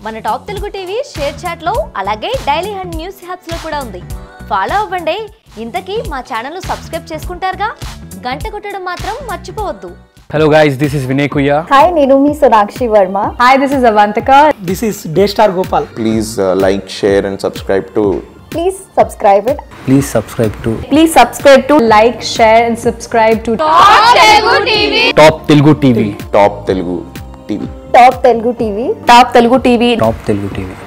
మన top Telugu TV share చాట్లో అలాగే డైలీ హండ్ న్యూస్ హ్యాప్స్లో కూడా ఉంది ఫాలో అవ్వండి ఇంతకీ మా ఛానల్ సబ్స్క్రైబ్ చేసుకుంటారుగా గంట కొట్టడం మాత్రం మర్చిపోవద్దు Hello guys, this is Vinay Kuya. Hi నేను మీ Sonakshi Varma Hi, this is Avantika. This is Daystar Gopal. please uh, like, share, and subscribe to please subscribe it Please subscribe to Please subscribe to like, share, and subscribe to Top Telugu TV. Top Telugu TV. Top Telugu TV Top Telugu TV. Top Telugu TV.